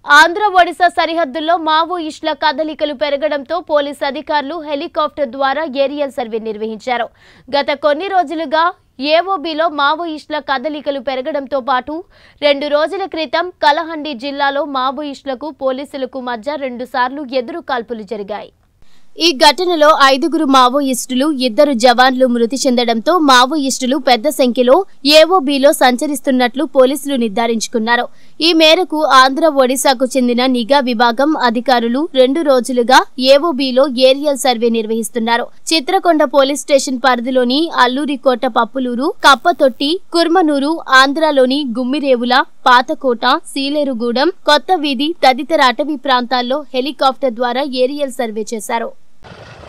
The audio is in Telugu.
ఆంధ్ర ఒడిశా సరిహద్దుల్లో మావోయిస్టుల కదలికలు పెరగడంతో పోలీస్ అధికారులు హెలికాప్టర్ ద్వారా ఏరియల్ సర్వే నిర్వహించారు గత కొన్ని రోజులుగా ఏఓబిలో మావోయిస్టుల కదలికలు పెరగడంతో పాటు రెండు రోజుల క్రితం కలహండి జిల్లాలో మావోయిస్టులకు పోలీసులకు మధ్య రెండుసార్లు ఎదురు కాల్పులు జరిగాయి ఈ ఘటనలో ఐదుగురు మావోయిస్టులు ఇద్దరు జవాన్లు మృతి చెందడంతో మావోయిస్టులు పెద్ద సంఖ్యలో ఏఓబిలో సంచరిస్తున్నట్లు పోలీసులు నిర్ధారించుకున్నారు ఈ మేరకు ఆంధ్ర ఒడిశాకు చెందిన నిఘా విభాగం అధికారులు రెండు రోజులుగా ఏఓబిలో ఏరియల్ సర్వే నిర్వహిస్తున్నారు చిత్రకొండ పోలీస్ స్టేషన్ పరిధిలోని అల్లూరికోట పప్పులూరు కప్పతొట్టి కుర్మనూరు ఆంధ్రాలోని గుమ్మిరేవుల పాతకోట సీలేరుగూడెం కొత్త వీధి తదితర అటవీ ప్రాంతాల్లో హెలికాప్టర్ ద్వారా ఏరియల్ సర్వే చేశారు